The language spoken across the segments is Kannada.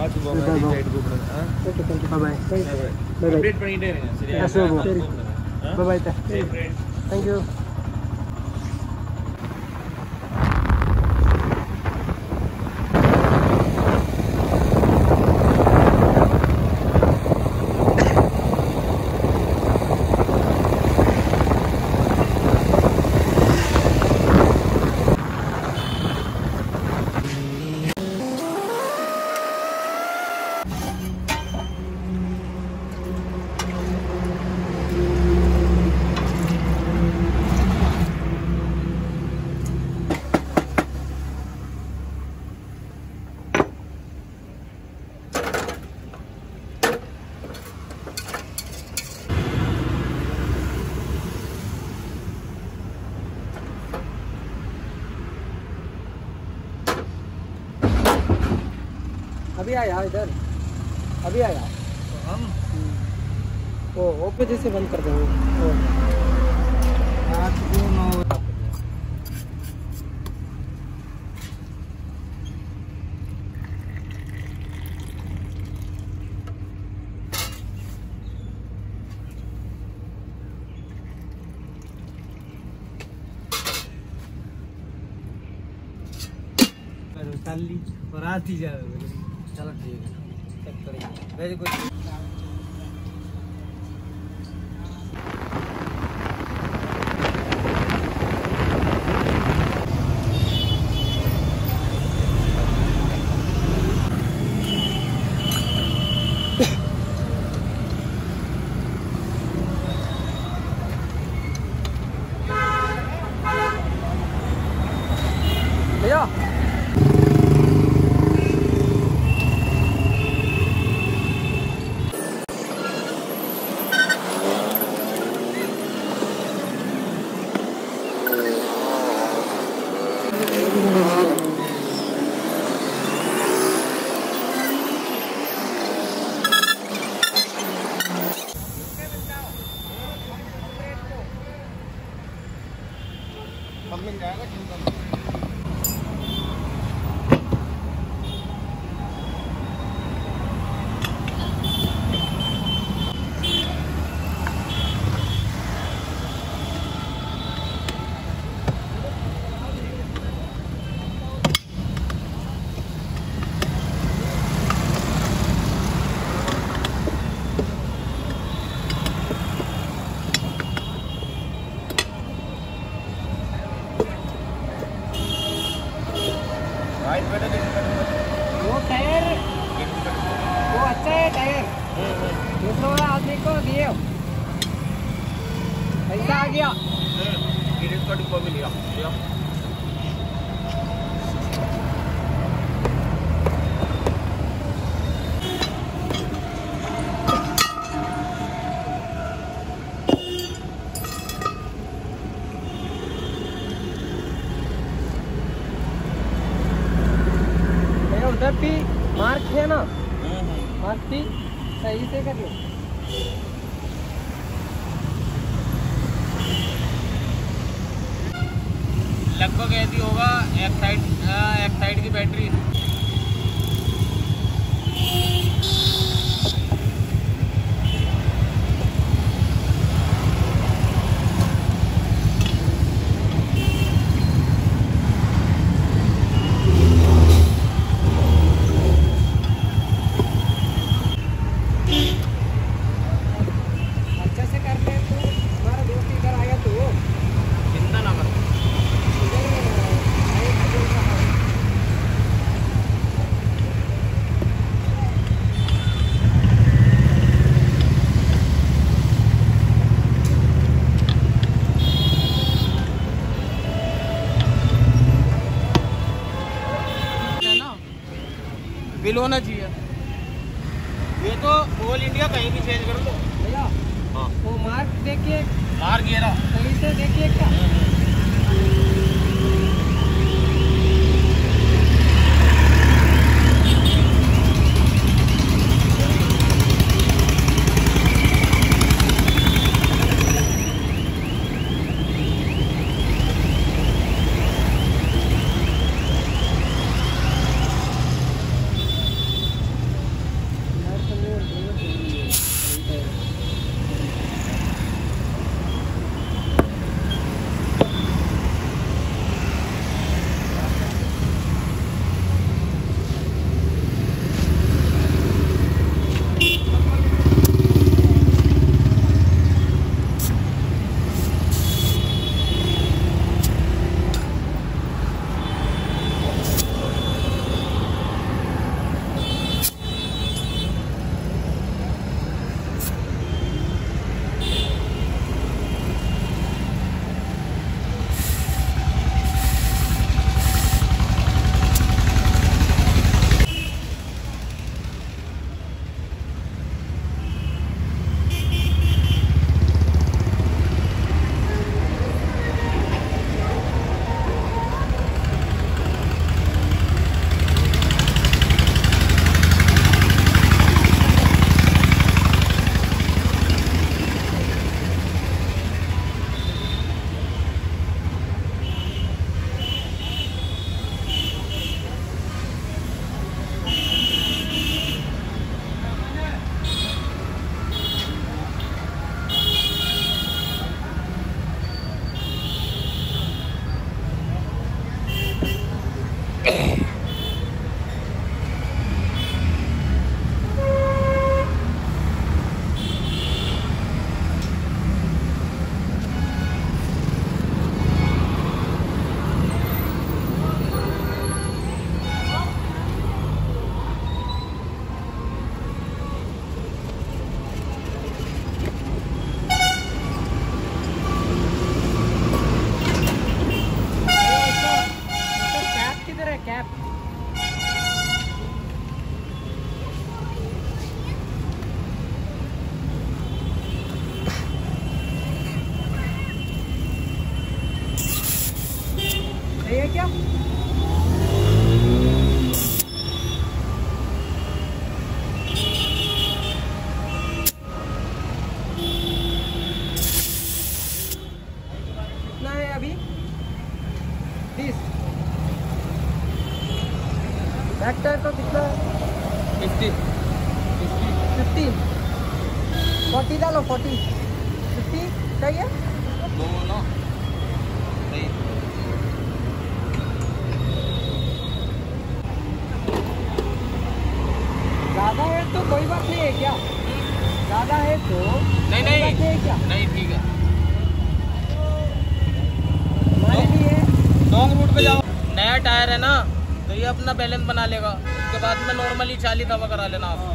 பார்த்து போங்க Bye, bye. சைடு கூப்பிடுங்க ஆ? Okay thank you bye Bye, bye. Bye, bye. Update பண்ணிட்டே இருங்க சரியா Yes, sir, bro. சரி ஆ? ಬಾಯ್ ಬಾಯ್ சரி friends. ಥ್ಯಾಂಕ್ ಯು अभी आया इधर अभी आया हम ओ ओपे जैसे बंद कर दो ओ रात को नौ कर ली और आती जा चलो ठीक है चेक करेंगे वेरी गुड भैया सब मिल जाएगा चिंता मत राइट बेटा वो टायर वो अच्छा है टायर दूसरा वाला आदमी को दिए पैसा आ गया क्रेडिट कार्ड को भी लिया लिया भैया उधर भी मार्क है ना मार्क भी सही से कर लो लगभग ऐसी होगा एक साइड एक साइड की बैटरी अच्छा से करते हैं तो हमारा दोस्त इधर आया तो चिंता ना करो इधर आए तो बोल रहा है है ना बिल होना चाहिए ये तो ऑल इंडिया कहीं भी चेंज कर लो भैया हाँ वो मार्क देखिए मार गिरा सही से देखिए क्या फिफ्टी फिफ्टी फोर्टी डालो फोर्टी फिफ्टी चाहिए दोनों सही ज़्यादा है तो कोई बात नहीं है क्या ज़्यादा है तो नहीं कोई बात नहीं है क्या नहीं ठीक है हमारे लिए लॉन्ग रूट पे जाओ नया टायर है ना तो ये अपना बैलेंस बना लेगा उसके बाद में नॉर्मली चालीस दवा करा लेना आप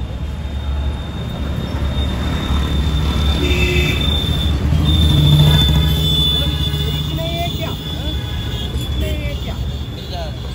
ठीक नहीं है क्या ठीक नहीं है क्या मिल जाएगा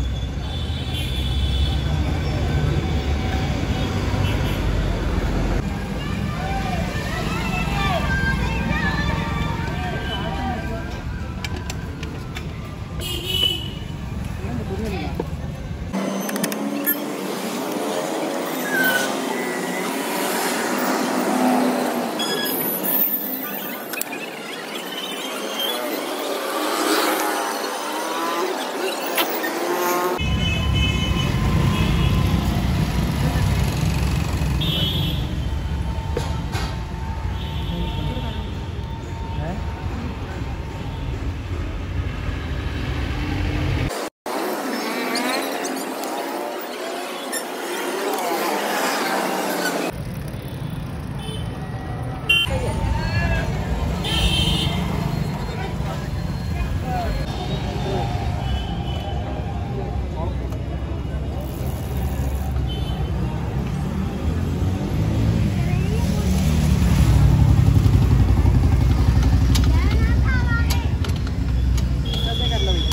कैसे कर लो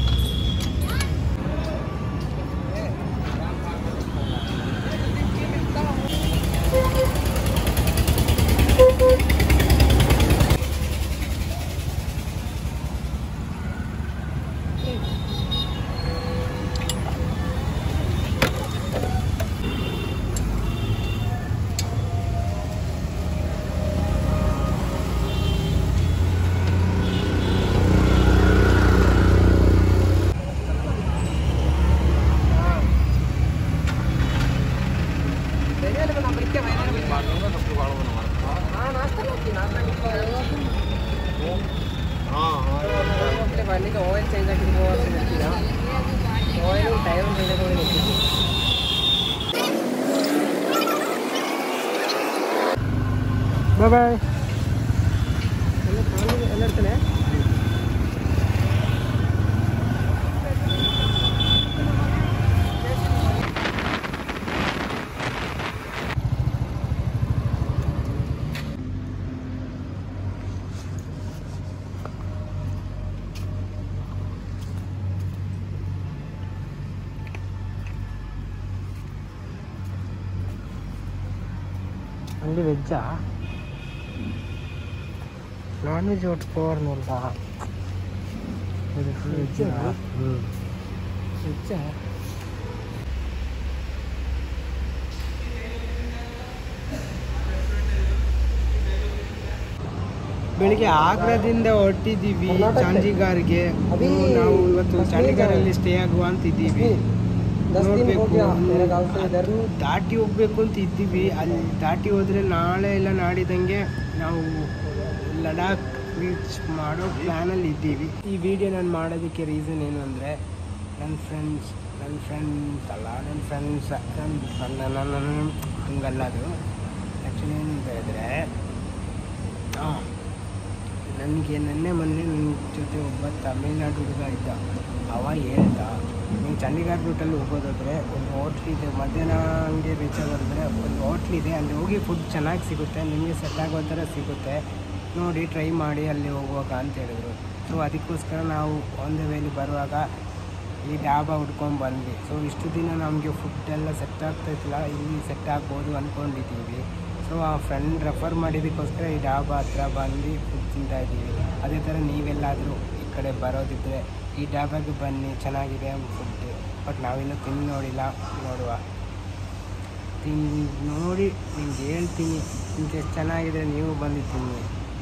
ಬೇರೆ ನಾವು ಬರೀಕೆ हाँ नाश्ता करती नाश्ता अपने బండి కి ఆయిల్ చేంజ్ అక్కడ పోవాల్సి వచ్చిందా ఆయిల్ టైర్ మీద కూడా వచ్చింది ಬಾಯ್ ಬಾಯ್ ಎಲ್ಲ ಇರ್ತಾನೆ ಅಲ್ಲಿ ವೆಜ್ಜಾ ನಾನ್ ವೆಜ್ ಒಟ್ಟು ಪೋರ್ನಲ್ಲ ಇದು ಫುಲ್ ವೆಜ್ ಹ್ಞೂ ವೆಜ್ಜಾ ಬೆಳಿಗ್ಗೆ ಆಗ್ರಾದಿಂದ ಹೊರಟಿದ್ದೀವಿ ಕರ್ನಾಟಕ. ಚಾಂಜಿಗಾರ್ಗೆ ಅಭಿ ನಾವು ಇವತ್ತು ಕಶ್ಮೀರ ಚಾಂಜಿಗಾರಲ್ಲಿ ಸ್ಟೇ ಆಗುವ ಅಂತ ಇದ್ದೀವಿ दस दिन हो ನೋಡ್ಬೇಕು गया मेरे गाँव से इधर ದಾಟಿ ಹೋಗ್ಬೇಕು ಅಂತ ಇದ್ದೀವಿ ಅಲ್ಲಿ ದಾಟಿ ಹೋದ್ರೆ ನಾಳೆ ಇಲ್ಲ ನಾಡಿದಂಗೆ ನಾವು ಲಡಾಖ್ ರೀಚ್ ಮಾಡೋ ಪ್ಲ್ಯಾನಲ್ಲಿ ಇದ್ದೀವಿ ಈ ವಿಡಿಯೋ ನಾನು ಮಾಡೋದಕ್ಕೆ ರೀಸನ್ ಏನು ಅಂದರೆ ನನ್ನ ಫ್ರೆಂಡ್ಸ್ ನನ್ನ ಫ್ರೆಂಡ್ಸ್ ಅಲ್ಲ ನನ್ನ ಫ್ರೆಂಡ್ಸ್ ನನ್ನ ನನ್ನ ಹಂಗಲ್ಲ ಅದು ಆ್ಯಕ್ಚುಲಿ ಏನಂತ ಹೇಳಿದ್ರೆ ನನಗೆ ನೆನ್ನೆ ಮೊನ್ನೆ ನನ್ನ ಜೊತೆ ಒಬ್ಬ ತಮಿಳ್ನಾಡು ಹುಡುಗ ಇದ್ದ ಅವ ಹೇಳ್ದ ನೀವು ಚಂಡೀಗಢ ರೂಟಲ್ಲಿ ಹೋಗೋದಾದ್ರೆ ಒಂದು ಹೋಟ್ಲ್ ಇದೆ ಮಧ್ಯಾಹ್ನ ಹಂಗೆ ರೀಚ್ ಆಗೋದಾದ್ರೆ ಒಂದು ಹೋಟ್ಲ್ ಇದೆ ಅಲ್ಲಿ ಹೋಗಿ ಫುಡ್ ಚೆನ್ನಾಗಿ ಸಿಗುತ್ತೆ ನಿಮಗೆ ಸೆಟ್ ಆಗೋ ಥರ ಸಿಗುತ್ತೆ ನೋಡಿ ಟ್ರೈ ಮಾಡಿ ಅಲ್ಲಿ ಹೋಗುವಾಗ ಅಂತ ಹೇಳಿದ್ರು ಸೊ ಅದಕ್ಕೋಸ್ಕರ ನಾವು ಆನ್ ದ ವೇಲಿ ಬರುವಾಗ ಈ ಡಾಬಾ ಹುಡ್ಕೊಂಡು ಬಂದ್ವಿ ಸೊ ಇಷ್ಟು ದಿನ ನಮಗೆ ಫುಡ್ ಎಲ್ಲ ಸೆಟ್ ಆಗ್ತಾಯಿತ್ತಿಲ್ಲ ಇಲ್ಲಿ ಸೆಟ್ ಆಗ್ಬೋದು ಅಂದ್ಕೊಂಡಿದ್ದೀವಿ ಸೊ ಆ ಫ್ರೆಂಡ್ ರೆಫರ್ ಮಾಡಿದ್ದಕ್ಕೋಸ್ಕರ ಈ ಡಾಬಾ ಹತ್ರ ಬಂದು ಫುಡ್ ತಿಂತಾ ಇದ್ದೀವಿ ಅದೇ ಥರ ನೀವೆಲ್ಲಾದರೂ ಈ ಕಡೆ ಬರೋದಿದ್ದರೆ ಈ ಡಾಬಾಗೆ ಬನ್ನಿ ಚೆನ್ನಾಗಿದೆ ಫುಡ್ ಬಟ್ ನಾವಿನ್ನೂ ತಿಂದು ನೋಡಿಲ್ಲ ನೋಡುವ ತಿಂದು ನೋಡಿ ನಿಮ್ಗೆ ಹೇಳ್ತೀನಿ ನಿಮ್ಗೆ ಎಷ್ಟು ಚೆನ್ನಾಗಿದೆ ನೀವು ಬಂದು ತಿನ್ನಿ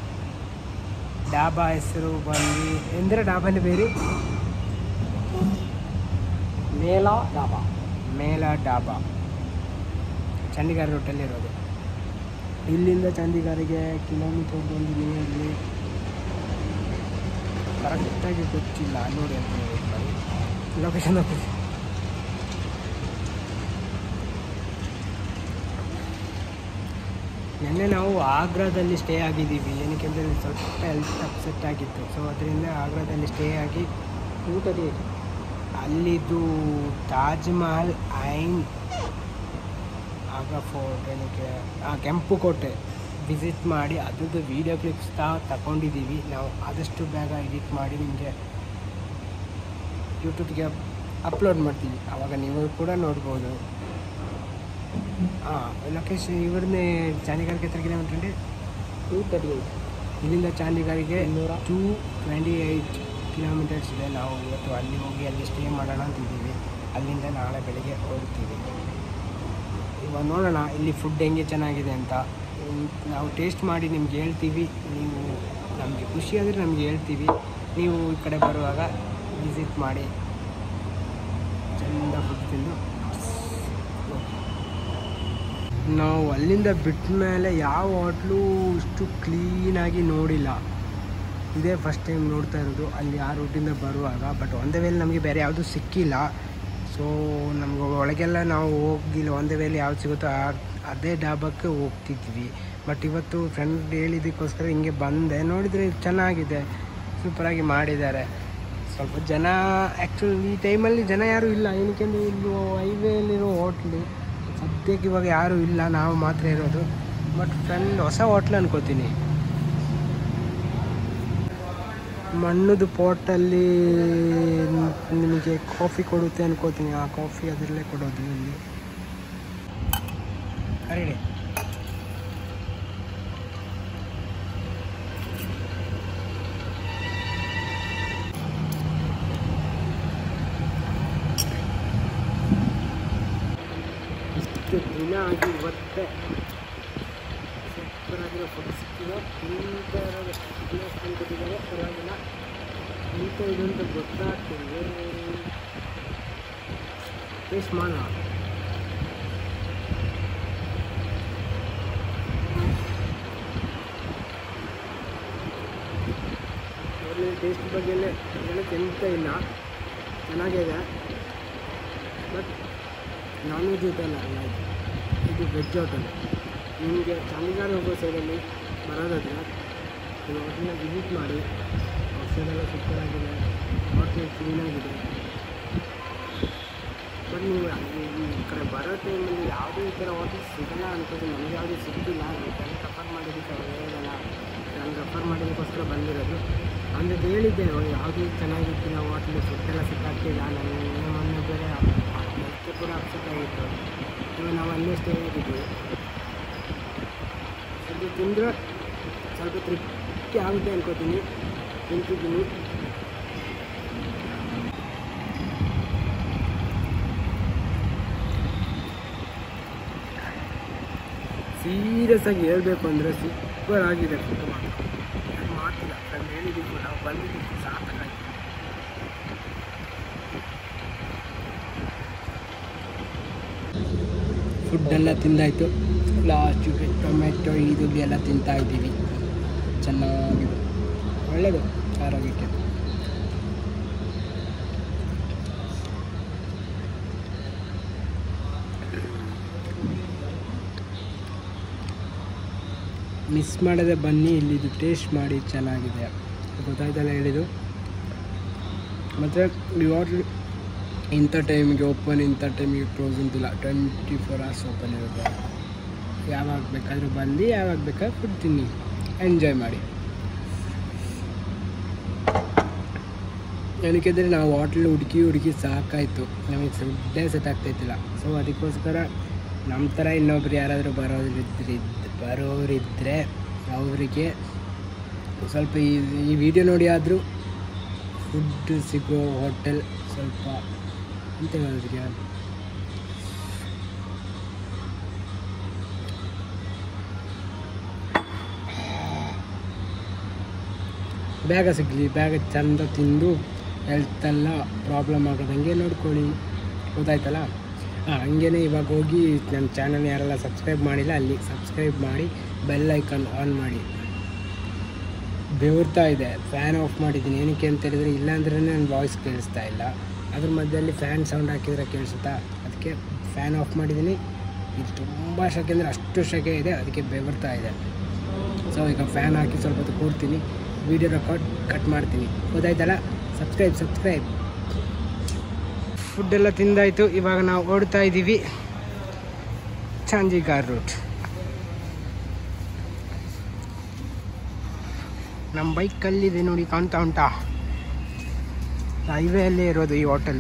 ಡಾಬಾ ಹೆಸರು ಬಂದು ಎಂದರೆ ಡಾಬಾನೇ ಬೇರೆ मेला ढाबा ಮೇಲ ಡಾಬಾ ಚಂಡೀಗಢ ರೂಟಲ್ಲಿರೋದು ಇಲ್ಲಿಂದ ಚಂಡೀಗಢಗೆ ಕಿಲೋಮೀಟರ್ ಬಂದು ನಿಯರ್ಲಿ ಕರೆಕ್ಟಾಗಿ ಗೊತ್ತಿಲ್ಲ ನೋಡಿ ಅಂತ ಹೇಳಿ ಲೊಕೇಶನ್ ಹಾಕಿದೆ ನಿನ್ನೆ ನಾವು ಆಗ್ರಾದಲ್ಲಿ ಸ್ಟೇ ಆಗಿದ್ದೀವಿ ಏನಕ್ಕೆ ಅಂದರೆ ಸ್ವಲ್ಪ ಹೆಲ್ತ್ ಅಪ್ಸೆಟ್ ಆಗಿತ್ತು ಸೊ ಅದರಿಂದ ಆಗ್ರಾದಲ್ಲಿ ಸ್ಟೇ ಆಗಿ ಊಟಕ್ಕೆ ಅಲ್ಲಿದ್ದು ತಾಜ್ ಮಹಲ್ ಐನ್ ಆಗ ಫೋರ್ಟ್ ಏನಕ್ಕೆ ಆ ಕೆಂಪು ಕೋಟೆ ವಿಸಿಟ್ ಮಾಡಿ ಅದ್ರದ್ದು ವೀಡಿಯೋ ಕ್ಲಿಪ್ಸ್ ತಾ ತಗೊಂಡಿದ್ದೀವಿ ನಾವು ಆದಷ್ಟು ಬೇಗ ಎಡಿಟ್ ಮಾಡಿ ನಿಮಗೆ ಯೂಟ್ಯೂಬ್ಗೆ ಅಪ್ಲೋಡ್ ಮಾಡ್ತೀವಿ ಆವಾಗ ನೀವು ಕೂಡ ನೋಡ್ಬೋದು ಹಾಂ ಲೊಕೇಶನ್ ಇವ್ರನ್ನೇ ಚಾಂದಿಗಾರಿಗೆ ಎത്ര ಕಿಲೋಮೀಟರ್ ഉണ്ട് ಟೂ ತರ್ಟಿ ಏಯ್ಟ್ ಇಲ್ಲಿಂದ ಚಾಂದಿಗಾರಿಗೆ ನೂರ ಟೂ ಟ್ವೆಂಟಿ ಏಯ್ಟ್ ಕಿಲೋಮೀಟರ್ಸ್ ಇದೆ ನಾವು ಇವತ್ತು ಅಲ್ಲಿ ಹೋಗಿ ಅಲ್ಲಿ ಸ್ಟೇ ಮಾಡೋಣ ಅಂತಿದ್ದೀವಿ ಅಲ್ಲಿಂದ ನಾಳೆ ಬೆಳಿಗ್ಗೆ ಹೊರಡ್ತೀವಿ ಇವಾಗ ನೋಡೋಣ ಇಲ್ಲಿ ಫುಡ್ ಹೆಂಗೆ ಚೆನ್ನಾಗಿದೆ ಅಂತ ಹ್ಮ್, ನಾವು ಟೇಸ್ಟ್ ಮಾಡಿ ನಿಮ್ಗೆ ಹೇಳ್ತೀವಿ ನೀವು ನಮಗೆ ಖುಷಿ ಆದರೆ ನಮ್ಗೆ ಹೇಳ್ತೀವಿ ನೀವು ಈ ಕಡೆ ಬರುವಾಗ ವಿಸಿಟ್ ಮಾಡಿ ಚೆಂದ ಫುಡ್ ತಿಂದು ನಾವು ಅಲ್ಲಿಂದ ಬಿಟ್ಟ ಮೇಲೆ ಯಾವ ಹೋಟ್ಲು ಇಷ್ಟು ಕ್ಲೀನಾಗಿ ನೋಡಿಲ್ಲ ಇದೇ ಫಸ್ಟ್ ಟೈಮ್ ನೋಡ್ತಾ ಇರೋದು ಅಲ್ಲಿ ಆ ರೂಟಿಂದ ಬರುವಾಗ ಬಟ್ ಒಂದೇ ವೇಳೆ ನಮಗೆ ಬೇರೆ ಯಾವುದೂ ಸಿಕ್ಕಿಲ್ಲ ಸೊ ನಮ್ಗೆ ಒಳಗೆಲ್ಲ ನಾವು ಹೋಗಿಲ್ಲ ಒಂದೇ ವೇಳೆ ಯಾವ್ದು ಸಿಗುತ್ತೋ ಆ- ಅದೇ ಡಾಬಾಕ್ಕೆ ಹೋಗ್ತಿದ್ವಿ ಬಟ್ ಇವತ್ತು ಫ್ರೆಂಡ್ ಹೇಳಿದ್ದಕ್ಕೋಸ್ಕರ ಹಿಂಗೆ ಬಂದೆ ನೋಡಿದರೆ ಚೆನ್ನಾಗಿದೆ ಸೂಪರಾಗಿ ಮಾಡಿದ್ದಾರೆ ಸ್ವಲ್ಪ ಜನ ಆ್ಯಕ್ಚುಲಿ ಈ ಟೈಮಲ್ಲಿ ಜನ ಯಾರೂ ಇಲ್ಲ ಏನಕ್ಕೆ ಅಂದರೆ ಇಲ್ಲಿ ಹೈವೇಲಿರೋ ಹೋಟ್ಲು ಸದ್ಯಕ್ಕೆ ಇವಾಗ ಯಾರೂ ಇಲ್ಲ ನಾವು ಮಾತ್ರ ಇರೋದು ಬಟ್ ಫ್ರೆಂಡ್ ಹೊಸ ಹೋಟ್ಲ್ ಅನ್ಕೋತೀನಿ ಮಣ್ಣದು ಪಾಟಲ್ಲಿ ನಿಮಗೆ ಕಾಫಿ ಕೊಡುತ್ತೆ ಅನ್ಕೋತೀನಿ ಆ ಕಾಫಿ ಅದರಲ್ಲೇ ಕೊಡೋದು ಇಲ್ಲಿ ಕರೀರಿ ಇಷ್ಟು ದಿನ ಆಗಿ ಇವತ್ತೇ ಸೂಪರಾಗಿರೋ ಫುಡ್ ಸಿಕ್ಕಿದೆ ತಿಂತಾ ಇರೋದು ಕೊಟ್ಟಿದ್ದಾರೆ ಪರವಾಗಿಲ್ಲ ಇಂಥ ಇದು ಅಂತ ಗೊತ್ತಾಗ್ತಿದೆ ಟೇಸ್ಟ್ ಮಾಡೋಣ ಒಳ್ಳೆ ಟೇಸ್ಟ್ ಬಗ್ಗೆ ಹೇಳಕ್ಕೆ ಎಂತ ಇಲ್ಲ ಚೆನ್ನಾಗಿದೆ ಬಟ್ ನಾನ್ ವೆಜ್ ಹೋಟೆಲ್ ಅಲ್ಲ ಇದು ಇದು ವೆಜ್ ಹೋಟೆಲ್ ನಿಮಗೆ ಚಾಂದಿಗಾರ ಹೋಗೋ ಸೈಡಲ್ಲಿ ಬರೋದಾದ್ರೆ ನೀವು ಹೋಟೆಲ್ನ ವಿಸಿಟ್ ಮಾಡಿ ಔಷಧೆಲ್ಲ ಸೂಪರಾಗಿದೆ ಹೋಟ್ಲ್ ಕ್ಲೀನಾಗಿದೆ ಬಟ್ ನೀವು ಅಲ್ಲಿ ಈ ಕಡೆ ಬರೋ ಟೈಮಲ್ಲಿ ಯಾವುದೇ ಈ ಥರ ಹೋಟೆಲ್ ಸಿಗಲ್ಲ ಅನ್ಕೋತೀನಿ ನಮಗೆ ಯಾವುದೂ ಸಿಗ್ತಿಲ್ಲ ನಾನು ರೆಫರ್ ಮಾಡಿದ್ದಕ್ಕೆ ಅವ್ರು ಹೇಳೋದಲ್ಲ ನಾನು ರೆಫರ್ ಮಾಡಿದ್ದಕ್ಕೋಸ್ಕರ ಬಂದಿರೋದು ಅಂದರೆ ಹೇಳಿದ್ದೆ ಅವ್ರು ಯಾವುದೂ ಚೆನ್ನಾಗಿತ್ತಿಲ್ಲ ಹೋಟ್ಲು ಫುಡ್ಡೆಲ್ಲ ಸಿಕ್ಕಾಗ್ತಿಲ್ಲ ನನಗೆ ಮೊನ್ನೆ ಬೇರೆ ಮತ್ತೆ ಕೂಡ ಅಪ್ಸೆಟ್ ಆಗಿತ್ತು ಇವಾಗ ನಾವು ಅಲ್ಲೇ ಸ್ಟೇ ಆಗಿದ್ವಿ ಅದು ತಿಂದರೆ ಸ್ವಲ್ಪ ತೃಪ್ತಿ ಆಗುತ್ತೆ ಅನ್ಕೋತೀನಿ ತಿಂತಿದ್ದೀನಿ ಸೀರಿಯಸ್ ಆಗಿ ಹೇಳ್ಬೇಕು ಅಂದರೆ ಸೂಪರ್ ಆಗಿದೆ ಫುಡ್ ಮಾತ್ರ ಯಾಕ್ ಮಾಡ್ತಿಲ್ಲ ಫ್ರೆಂಡ್ ಹೇಳಿದ್ದೀವಿ ನಾವು ಬಂದಿದ್ದೀವಿ ಸಾಕಾಗಿ ಫುಡ್ಡೆಲ್ಲ ತಿಂದಾಯಿತು ಲಾಸ್ಟಿಗೆ ಟೊಮೆಟೊ ಈರುಳ್ಳಿ ಎಲ್ಲ ತಿಂತಾ ಇದ್ದೀವಿ ಚೆನ್ನಾಗಿದೆ ಒಳ್ಳೆಯದು ಆರೋಗ್ಯಕ್ಕೆ ಮಿಸ್ ಮಾಡದೆ ಬನ್ನಿ ಇಲ್ಲಿದು ಟೇಸ್ಟ್ ಮಾಡಿ ಚೆನ್ನಾಗಿದೆ ಗೊತ್ತಾಯ್ತಲ್ಲ ಹೇಳಿದ್ದು ಮತ್ತು ಈ ಹೋಟ್ಲ್ ಇಂಥ ಟೈಮಿಗೆ ಓಪನ್ ಇಂಥ ಟೈಮಿಗೆ ಕ್ಲೋಸ್ ಅಂತಿಲ್ಲ ಟ್ವೆಂಟಿ ಫೋರ್ ಅವರ್ಸ್ ಓಪನ್ ಇರುತ್ತೆ ಯಾವಾಗ ಬೇಕಾದರೂ ಬಂದು ಯಾವಾಗ ಬೇಕಾದ್ರೂ ಫುಡ್ ತಿನ್ನಿ ಎಂಜಾಯ್ ಮಾಡಿ ಏನಕ್ಕೆಂದರೆ ನಾವು ಹೋಟ್ಲ್ ಹುಡುಕಿ ಹುಡುಕಿ ಸಾಕಾಯಿತು ನಮಗೆ ಫುಡ್ಡೇ ಸೆಟ್ ಆಗ್ತಾಯಿತ್ತಿಲ್ಲ ಸೊ ಅದಕ್ಕೋಸ್ಕರ ನಮ್ಮ ಥರ ಇನ್ನೊಬ್ರು ಯಾರಾದರೂ ಬರೋರಿದ್ರೆ ಬರೋರಿದ್ದರೆ ಅವರಿಗೆ ಸ್ವಲ್ಪ ಈ ಈ ವಿಡಿಯೋ ನೋಡಿ ಆದರೂ ಫುಡ್ ಸಿಗೋ ಹೋಟೆಲ್ ಸ್ವಲ್ಪ ಅಂತ ಹೇಳಿದ್ರಿ ಬೇಗ ಸಿಗಲಿ ಬೇಗ ಚಂದ ತಿಂದು ಹೆಲ್ತೆಲ್ಲ ಪ್ರಾಬ್ಲಮ್ ಆಗದಂಗೆ ನೋಡ್ಕೊಳ್ಳಿ ಗೊತ್ತಾಯ್ತಲ್ಲ ಹಂಗೇ ಇವಾಗ ಹೋಗಿ ನನ್ನ ಚಾನಲ್ ಯಾರೆಲ್ಲ ಸಬ್ಸ್ಕ್ರೈಬ್ ಮಾಡಿಲ್ಲ ಅಲ್ಲಿ ಸಬ್ಸ್ಕ್ರೈಬ್ ಮಾಡಿ ಬೆಲ್ ಐಕಾನ್ ಆನ್ ಮಾಡಿ ಬೆವರ್ತಾ ಇದೆ ಫ್ಯಾನ್ ಆಫ್ ಮಾಡಿದ್ದೀನಿ ಏನಕ್ಕೆ ಅಂತ ಹೇಳಿದ್ರೆ ಇಲ್ಲಾಂದ್ರೆ ನನ್ನ ವಾಯ್ಸ್ ಕೇಳಿಸ್ತಾ ಇಲ್ಲ ಅದ್ರ ಮಧ್ಯದಲ್ಲಿ ಫ್ಯಾನ್ ಸೌಂಡ್ ಹಾಕಿದ್ರೆ ಕೇಳಿಸುತ್ತಾ ಅದಕ್ಕೆ ಫ್ಯಾನ್ ಆಫ್ ಮಾಡಿದ್ದೀನಿ ಇದು ತುಂಬ ಶೆಕೆ ಅಂದರೆ ಅಷ್ಟು ಶೆಕೆ ಇದೆ ಅದಕ್ಕೆ ಬೆವರ್ತಾ ಇದೆ ಸೊ ಈಗ ಫ್ಯಾನ್ ಹಾಕಿ ಸ್ವಲ್ಪ ಹೊತ್ತು ಕೂರ್ತೀನಿ ವೀಡಿಯೋ ರೆಕಾರ್ಡ್ ಕಟ್ ಮಾಡ್ತೀನಿ ಗೊತ್ತಾಯ್ತಲ್ಲ ಸಬ್ಸ್ಕ್ರೈಬ್ ಸಬ್ಸ್ಕ್ರೈಬ್ ಫುಡ್ ಎಲ್ಲ ತಿಂದಾಯಿತು ಇವಾಗ ನಾವು ಓಡ್ತಾ ಇದ್ದೀವಿ ಚಾಂಜಿಗಾರ್ ರೂಟ್ ನಮ್ಮ ಬೈಕ್ ಕಲ್ಲಿದೆ ನೋಡಿ ಕಾಣ್ತಾ ಉಂಟಾ ಹೈವೇ ಅಲ್ಲೇ ಇರೋದು ಈ ಹೋಟೆಲ್